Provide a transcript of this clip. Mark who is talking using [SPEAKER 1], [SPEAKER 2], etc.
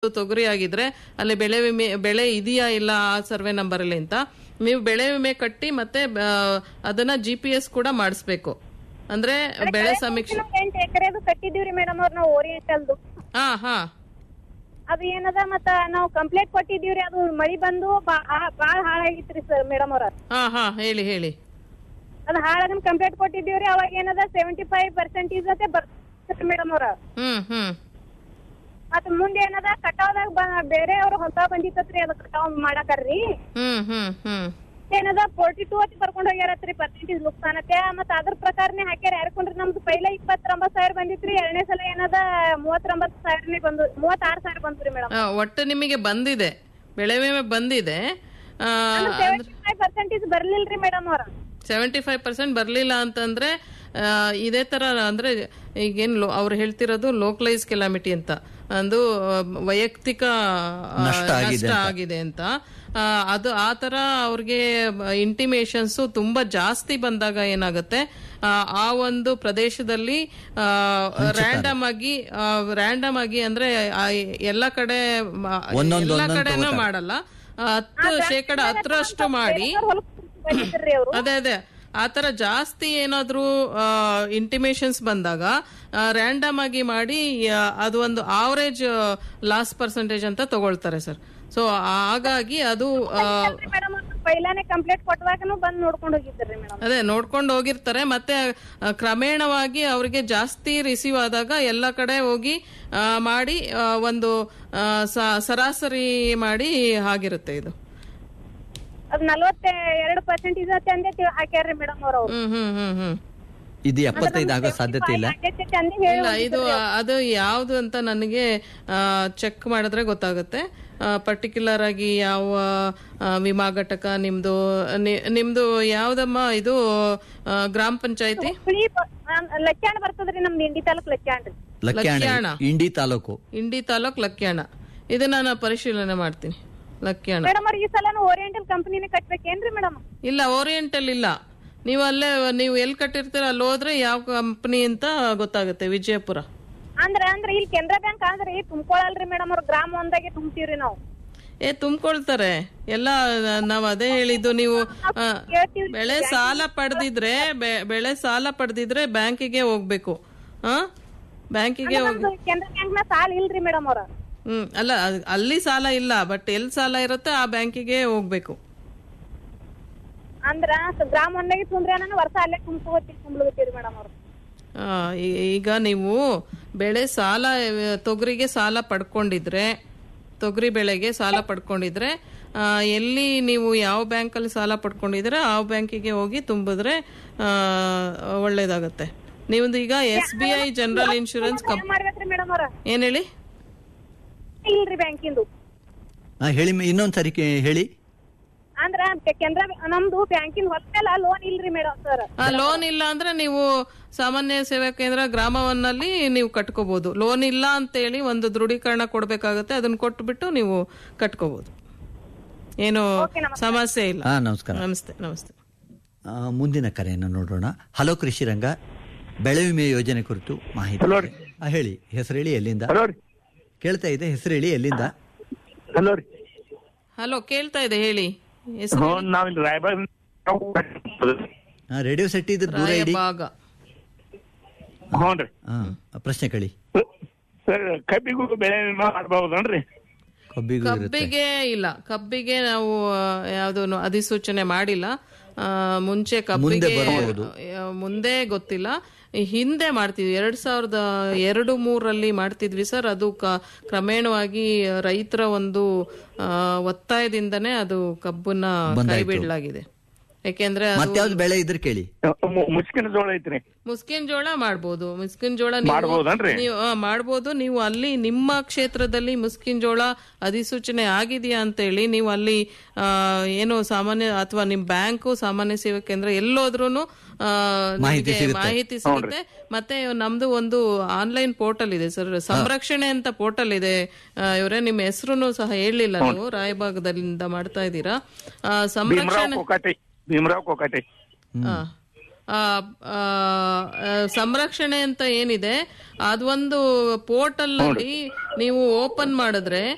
[SPEAKER 1] ತೊಗರಿ ಆಗಿದ್ರೆ ಅಲ್ಲಿ ಬೆಳೆ ವಿಮೆ ಬೆಳೆ ಇದೆಯಾ ಇಲ್ಲ ಆ ಸರ್ವೆ ನಂಬರ್ ಅಲ್ಲಿ ಅಂತ ನೀವು ಬೆಳೆ ವಿಮೆ ಕಟ್ಟಿ ಮತ್ತೆ ಆ, ಅದನ್ನ ಜಿ ಪಿ ಎಸ್ ಕೂಡ ಮಾಡಿಸ್ಬೇಕು ಅಂದ್ರೆ ಬೆಳೆ ಸಮೀಕ್ಷೆ
[SPEAKER 2] ಎಂಟು ಎಕರೆದು ಕಟ್ಟಿದೀವ್ರಿ ಮೇಡಮ್ ಅವ್ರ ನಾವು ಓರಿಯೆಂಟಲ್ದು
[SPEAKER 1] ಹಾ ಹಾ
[SPEAKER 2] ಅದು ಏನದ ಮತ್ತ ನಾವು ಕಂಪ್ಲೇಂಟ್ ಕೊಟ್ಟಿದೀವ್ರಿ ಅದು ಮಳಿ ಬಂದು ಬಾ- ಆ- ಬಾಳ ಹಾಳಾಗಿತ್ರಿ ಸರ್ ಮೇಡಮ್ ಅವ್ರ
[SPEAKER 1] ಹಾ ಹಾ ಹೇಳಿ ಹೇಳಿ
[SPEAKER 2] ಅದು ಹಾಳಾಗನ್ ಕಂಪ್ಲೇಂಟ್ ಕೊಟ್ಟಿದೀವ್ರಿ ಅವಾಗ ಏನದ ಸೆವೆಂಟಿ ಫೈವ್ ಪರ್ಸೆಂಟೇಜ್ ಅತ್ತೆ ಬರ್ತಾರೆ ಮೇಡಮ್ ಅವ್ರ
[SPEAKER 1] ಹ್ಮ್ ಹ್ಮ್
[SPEAKER 2] ಮತ್ತ ಮುಂದೆ ಏನದ ಕಟಾವ್ದಾಗ ಬ- ಬೇರೆ ಅವ್ರ ಹೊಸ ಬಂದಿತ್ತತ್ರಿ ಅದ ಕಟಾವ್ ಮಾಡಾಕರ್ರಿ
[SPEAKER 1] ಹ್ಮ್ ಹ್ಮ್ ಹ್ಮ್
[SPEAKER 2] ಏನದ ಫೋರ್ಟಿ ಟೂ ಅತಿ ಬರ್ಕೊಂಡ್ ಹೋಗ್ಯಾರತ್ರಿ ಪರ್ಸೆಂಟೇಜ್ ನುಕ್ಸಾನತೆ ಮತ್ತ ಅದ್ರ ಪ್ರಕಾರನೇ ಹಾಕ್ಯಾರ ಯಾರ್ಕೊಂಡ್ರಿ ನಮ್ದು ಪೈಲ ಇಪ್ಪತ್ತೊಂಬತ್ ಸಾವಿರ ಬಂದಿತ್ರಿ ಎರಡನೇ ಸಲ ಏನದ ಮೂವತ್ತೊಂಬತ್ತು ಸಾವಿರನೇ ಬಂದು ಮೂವತ್ತಾರು ಸಾವಿರ ಬಂದ್ರಿ ಮೇಡಮ್
[SPEAKER 1] ಆ, ಒಟ್ಟು ನಿಮಗೆ ಬಂದಿದೆ ಬೆಳೆ ವಿಮೆ ಬಂದಿದೆ
[SPEAKER 2] ಸೆವೆಂಟಿ ಫೈವ್ ಪರ್ಸೆಂಟೇಜ್ ಬರ್ಲಿಲ್ರಿ ಮೇಡಮ್ ಅವ್ರ
[SPEAKER 1] ಸೆವೆಂಟಿ ಫೈವ್ ಪರ್ಸೆಂಟ್ ಬರಲಿಲ್ಲ ಅಂತಂದ್ರೆ ಆ, ಇದೇ ತರ ಅಂದ್ರೆ ಈಗೇನು ಅವ್ರು ಹೇಳ್ತಿರೋದು ಲೋಕಲೈಸ್ ಕೆಲಾಮಿಟಿ ಅಂತ ಒಂದು ಆ, ವೈಯಕ್ತಿಕ ಆ,
[SPEAKER 3] ನಷ್ಟ ಆಗಿದೆ
[SPEAKER 1] ನಷ್ಟ
[SPEAKER 3] ಅಂತ.
[SPEAKER 1] ಆಗಿದೆ ಅಂತ ಆ, ಅದು ಆ ತರ ಅವ್ರಿಗೆ ಇಂಟಿಮೇಷನ್ಸ್ ತುಂಬಾ ಜಾಸ್ತಿ ಬಂದಾಗ ಏನಾಗುತ್ತೆ ಆ, ಆ ಒಂದು ಪ್ರದೇಶದಲ್ಲಿ ರ್ಯಾಂಡಮ್ ಆಗಿ ರ್ಯಾಂಡಮ್ ಆಗಿ ಅಂದ್ರೆ ಆ, ಎಲ್ಲ ಕಡೆ ಮ-
[SPEAKER 3] ಒಂದೊಂದು
[SPEAKER 1] ಎಲ್ಲ
[SPEAKER 3] ಒಂದೊಂದು
[SPEAKER 1] ಕಡೆನೂ
[SPEAKER 3] ತಗೋತಾರೆ.
[SPEAKER 1] ಮಾಡಲ್ಲ ಆ, ಹತ್ತು ಶೇಕಡ ಹತ್ತರಷ್ಟು ಮಾಡಿ
[SPEAKER 2] ಬಂದಿದ್ರಿ ಅವ್ರು
[SPEAKER 1] ಅದೇ ಅದೇ ಆತರ ಜಾಸ್ತಿ ಏನಾದ್ರೂ ಇಂಟಿಮೇಷನ್ಸ್ ಬಂದಾಗ ರ್ಯಾಂಡಮ್ ಆಗಿ ಮಾಡಿ ಆ, ಅದು ಒಂದು ಆವರೇಜ್ ಲಾಸ್ ಪರ್ಸೆಂಟೇಜ್ ಅಂತ ತಗೊಳ್ತಾರೆ ಸರ್ ಸೊ ಹಾಗಾಗಿ ಅದು ಆ,
[SPEAKER 2] ಮೇಡಮ್ ಪೈಲಾನೆ ಕಂಪ್ಲೇಂಟ್ ಕೊಟ್ಟವಾಗನು ಬಂದ್ ನೋಡ್ಕೊಂಡ್ ಹೋಗಿದ್ರಿ ಮೇಡಮ್
[SPEAKER 1] ಅದೇ ನೋಡ್ಕೊಂಡು ಹೋಗಿರ್ತಾರೆ ಮತ್ತೆ ಆ, ಕ್ರಮೇಣವಾಗಿ ಅವರಿಗೆ ಜಾಸ್ತಿ ರಿಸೀವ್ ಆದಾಗ ಎಲ್ಲ ಕಡೆ ಹೋಗಿ ಆ, ಮಾಡಿ ಆ, ಒಂದು ಆ, ಸ- ಸರಾಸರಿ ಮಾಡಿ ಆಗಿರುತ್ತೆ ಇದು
[SPEAKER 2] ಅದ್ ನಲ್ವತ್ತ ಎರಡು ಪರ್ಸೆಂಟೇಜ್ ಅತ್ತೆ ಅಂದೇ ತಿ- ಹಾಕ್ಯಾರ್ರಿ ಮೇಡಮ್ ಅವ್ರ ಅವ್ರು
[SPEAKER 1] ಹ್ಮ್ ಹ್ಮ್ ಹ್ಮ್ ಹ್ಮ್
[SPEAKER 3] ಇದು ಎಪ್ಪತ್ತೈದು ಆಗೋ ಸಾಧ್ಯತೆ ಇಲ್ಲ
[SPEAKER 2] ಅಂದೇ ಹೇಳಿ
[SPEAKER 1] ಇಲ್ಲ ಇದು ಅದು ಯಾವ್ದು ಅಂತ ನನಗೆ ಚೆಕ್ ಮಾಡಿದ್ರೆ ಗೊತ್ತಾಗುತ್ತೆ ಪರ್ಟಿಕ್ಯುಲರ್ ಆಗಿ ಯಾವ ಆ, ವಿಮಾ ಘಟಕ ನಿಮ್ದು ನಿ- ನಿಮ್ದು ಯಾವ್ದಮ್ಮ ಇದು ಆ, ಗ್ರಾಮ ಪಂಚಾಯತಿ
[SPEAKER 2] ಹುಳಿ ಲಚ್ಚಾಣ ಬರ್ತದ್ರಿ ನಮ್ದು ಇಂಡಿ ತಾಲೂಕ್ ಲಚ್ಚಾಣ್ರಿ
[SPEAKER 3] ಲಕ್ಯಾಣ
[SPEAKER 1] ಲಕ್ಯಾಣ.
[SPEAKER 3] ಇಂಡಿ ತಾಲೂಕು
[SPEAKER 1] ಇಂಡಿ ತಾಲೂಕ್ ಲಕ್ಯಾಣ ಇದನ್ನ ನಾನು ಪರಿಶೀಲನೆ ಮಾಡ್ತೀನಿ ಲಕ್ಯಾಣ
[SPEAKER 2] ಮೇಡಮ್ ಅವ್ರ ಈ ಸಲ ಓರಿಯೆಂಟಲ್ ಕಂಪನಿನೇ ಕಟ್ಬೇಕೇನ್ರಿ ಮೇಡಮ್
[SPEAKER 1] ಇಲ್ಲ ಓರಿಯೆಂಟಲ್ ಇಲ್ಲ ನೀವು ಅಲ್ಲೇ ನೀವು ಎಲ್ಲಿ ಕಟ್ಟಿರ್ತೀರ ಅಲ್ಲಿ ಹೋದ್ರೆ ಯಾವ ಕಂಪನಿ ಅಂತ ಗೊತ್ತಾಗುತ್ತೆ ವಿಜಯಪುರ
[SPEAKER 2] ಅಂದ್ರ ಅಂದ್ರ ಇಲ್ಲಿ ಕೆನರಾ ಬ್ಯಾಂಕ್ ಆದ್ರಿ ತುಂಬ್ಕೊಳಲ್ರಿ ಮೇಡಮ್ ಅವ್ರ ಗ್ರಾಮ ಒಂದಾಗೆ ತುಂಬ್ತೀವ್ರಿ ನಾವು
[SPEAKER 1] ಏ ತುಂಬಿಕೊಳ್ತಾರೆ ಎಲ್ಲ ನಾವ್ ಅದೇ ಹೇಳಿದ್ದು ನೀವು ಆ, ಬೆಳೆ ಸಾಲ ಪಡೆದಿದ್ರೆ ಬೆಳೆ ಸಾಲ ಪಡೆದಿದ್ರೆ ಬ್ಯಾಂಕಿಗೆ ಹೋಗ್ಬೇಕು ಆ ಬ್ಯಾಂಕಿಗೆ ಹೋಗಿ
[SPEAKER 2] ನಮ್ದು ಕೆನರಾ ಬ್ಯಾಂಕ್ ನ ಸಾಲ ಇಲ್ರಿ ಮೇಡಮ್ ಅವ್ರ
[SPEAKER 1] ಹ್ಮ್ ಅಲ್ಲ ಅದ್- ಅಲ್ಲಿ ಸಾಲ ಇಲ್ಲ ಬಟ್ ಎಲ್ಲಿ ಸಾಲ ಇರುತ್ತೆ ಆ ಬ್ಯಾಂಕಿಗೆ ಹೋಗ್ಬೇಕು
[SPEAKER 2] ಅಂದ್ರ ಸ- ಗ್ರಾಮ ಒಂದಾಗೆ ತುಂಬ್ರಿ ನಾನು ವರ್ಷ ಅಲ್ಲೇ ತುಂಬ್ಕೋತೀವಿ ತುಂಬ್ಲಗತ್ತೀರಿ ಮೇಡಮ್ ಅವ್ರು
[SPEAKER 1] ಆ, ಈ- ಈಗ ನೀವು ಬೆಳೆ ಸಾಲ ಆ, ತೊಗರಿಗೆ ಸಾಲ ಪಡ್ಕೊಂಡಿದ್ರೆ ತೊಗರಿ ಬೆಳೆಗೆ ಸಾಲ ಪಡ್ಕೊಂಡಿದ್ರೆ ಆ, ಎಲ್ಲಿ ನೀವು ಯಾವ ಬ್ಯಾಂಕಲ್ಲಿ ಸಾಲ ಪಡ್ಕೊಂಡಿದ್ರೆ ಆ ಬ್ಯಾಂಕಿಗೆ ಹೋಗಿ ತುಂಬಿದ್ರೆ ಆ, ಒಳ್ಳೇದಾಗತ್ತೆ ನೀವೊಂದು ಈಗ S B I general insurance company
[SPEAKER 2] ಏನ್ ಮಾಡ್ಬೇಕ್ರಿ ಮೇಡಮ್ ಅವ್ರ
[SPEAKER 1] ಏನ್ ಹೇಳಿ
[SPEAKER 2] ಇಲ್ರಿ ಬ್ಯಾಂಕಿಂದು
[SPEAKER 3] ಹಾ, ಹೇಳಿ ಮ- ಇನ್ನೊಂದ್ಸರಿ ಕೇ- ಹೇಳಿ
[SPEAKER 2] ಅಂದ್ರ ಕೆನರಾ ನಮ್ದು ಬ್ಯಾಂಕಿನ ಹೊತ್ತಲ್ಲ ಲೋನ್ ಇಲ್ರಿ ಮೇಡಮ್ ಸರ್
[SPEAKER 1] ಲೋನ್ ಇಲ್ಲ ಅಂದ್ರೆ ನೀವು ಸಾಮಾನ್ಯ ಸೇವಾ ಕೇಂದ್ರ ಗ್ರಾಮವನ್ನಲ್ಲಿ ನೀವು ಕಟ್ಕೋಬಹುದು ಲೋನ್ ಇಲ್ಲ ಅಂತೇಳಿ ಒಂದು ದೃಢೀಕರಣ ಕೊಡ್ಬೇಕಾಗತ್ತೆ ಅದನ್ನ ಕೊಟ್ಬಿಟ್ಟು ನೀವು ಕಟ್ಕೋಬಹುದು ಏನು ಸಮಸ್ಯೆ ಇಲ್ಲ
[SPEAKER 3] ಹಾ ನಮಸ್ಕಾರ
[SPEAKER 1] ನಮಸ್ತೆ ನಮಸ್ತೆ
[SPEAKER 3] ಆ, ಮುಂದಿನ ಕರೆಯನ್ನು ನೋಡೋಣ ಹಲೋ ಕೃಷಿ ರಂಗ ಬೆಳೆ ವಿಮೆ ಯೋಜನೆ ಕುರಿತು ಮಾಹಿತಿ
[SPEAKER 4] ಹಲೋ
[SPEAKER 3] ಇದೆ. ಆ, ಹೇಳಿ ಹೆಸರು ಹೇಳಿ ಎಲ್ಲಿಂದ
[SPEAKER 4] ಹಲೋ ರೀ
[SPEAKER 3] ಕೇಳ್ತಾ ಇದೆ ಹೆಸರು ಹೇಳಿ ಎಲ್ಲಿಂದ
[SPEAKER 4] ಹಲೋ ರೀ
[SPEAKER 1] ಹಲೋ ಕೇಳ್ತಾ ಇದೆ ಹೇಳಿ ಹೆಸರು
[SPEAKER 4] ಹ್ಞೂ ನಾವಿಲ್ಲಿ ರಾಯಬಾಗ್
[SPEAKER 3] ಆ, ರೇಡಿಯೋ ಸೆಟ್ ಇದ್ರೆ ದೂರ ಇಡಿ
[SPEAKER 1] ಭಾಗ
[SPEAKER 4] ಹ್ಞೂ ರೀ
[SPEAKER 3] ಹಾ ಪ್ರಶ್ನೆ ಕೇಳಿ
[SPEAKER 4] ಸರ್ ಕಬ್ಬಿಗೂ ಬೆಳೆ ವಿಮೆ ಮಾಡ್ಬಹುದನ್ರಿ
[SPEAKER 3] ಕಬ್ಬಿಗೂ ಇರುತ್ತೆ
[SPEAKER 1] ಕಬ್ಬಿಗೆ ಇಲ್ಲ ಕಬ್ಬಿಗೆ ನಾವು ಯಾವ್ದು ಅಧಿಸೂಚನೆ ಮಾಡಿಲ್ಲ ಆ, ಮುಂಚೆ ಕಬ್ಬಿಗೆ
[SPEAKER 3] ಬರ್ಬೋದು.
[SPEAKER 1] ಆ, ಮುಂದೆ ಗೊತ್ತಿಲ್ಲ ಈ ಹಿಂದೆ ಮಾಡ್ತಿದ್ವಿ ಎರಡ್ ಸಾವಿರದ ಎರಡು ಮೂರಲ್ಲಿ ಮಾಡ್ತಿದ್ವಿ ಸರ್ ಅದು ಕ- ಕ್ರಮೇಣವಾಗಿ ರೈತರ ಒಂದು ಆ, ಒತ್ತಾಯದಿಂದನೇ ಅದು ಕಬ್ಬನ್ನ ಕೈ ಬಿಡಲಾಗಿದೆ ಯಾಕೆಂದ್ರೆ ಅದು
[SPEAKER 3] ಮತ್ಯಾವ್ದು ಬೆಳೆ ಇದ್ರೆ ಕೇಳಿ
[SPEAKER 4] ಮು- ಮುಸ್ಕಿನ ಜೋಳ ಐತ್ರಿ
[SPEAKER 1] ಮುಸ್ಕಿನ್ ಜೋಳ ಮಾಡ್ಬೋದು ಮುಸ್ಕಿನ್ ಜೋಳ ನೀವು-
[SPEAKER 4] ಮಾಡ್ಬೋದನ್ರಿ?
[SPEAKER 1] ನೀವು ಆ, ಮಾಡ್ಬೋದು ನೀವು ಅಲ್ಲಿ ನಿಮ್ಮ ಕ್ಷೇತ್ರದಲ್ಲಿ ಮುಸ್ಕಿನ್ ಜೋಳ ಅಧಿಸೂಚನೆ ಆಗಿದೆಯಾ ಅಂತೇಳಿ ನೀವು ಅಲ್ಲಿ ಆ, ಏನು ಸಾಮಾನ್ಯ ಅಥವಾ ನಿಮ್ ಬ್ಯಾಂಕು ಸಾಮಾನ್ಯ ಸೇವಾ ಕೇಂದ್ರ ಎಲ್ಲೋದ್ರೂನು ಆ,
[SPEAKER 3] ಮಾಹಿತಿ
[SPEAKER 1] ನಿಮ್ಗೆ
[SPEAKER 3] ಸಿಗುತ್ತೆ.
[SPEAKER 1] ಮಾಹಿತಿ ಸಿಗುತ್ತೆ ಮತ್ತೆ ನಮ್ದು ಒಂದು ಆನ್ಲೈನ್ ಪೋರ್ಟಲ್ ಇದೆ ಸರ್ ಸಂರಕ್ಷಣೆ ಅಂತ ಪೋರ್ಟಲ್ ಇದೆ ಇವರೇ ನಿಮ್ಮ ಹೆಸರು ಸಹ ಹೇಳಲಿಲ್ಲ ನೀವು ರಾಯಭಾಗದಿಂದ ಮಾಡ್ತಾ ಇದ್ದೀರಾ ಆ,
[SPEAKER 4] ಭೀಮರಾವ್
[SPEAKER 1] ಸಂರಕ್ಷಣೆ
[SPEAKER 4] ಕೋಕಾಟಿ ಭೀಮರಾವ್ ಕೋಕಾಟಿ
[SPEAKER 1] ಆ, ಆ, ಆ, ಆ, ಸಂರಕ್ಷಣೆ ಅಂತ ಏನಿದೆ ಅದೊಂದು ಪೋರ್ಟಲ್ ನಲ್ಲಿ ನೀವು ಓಪನ್ ಮಾಡಿದ್ರೆ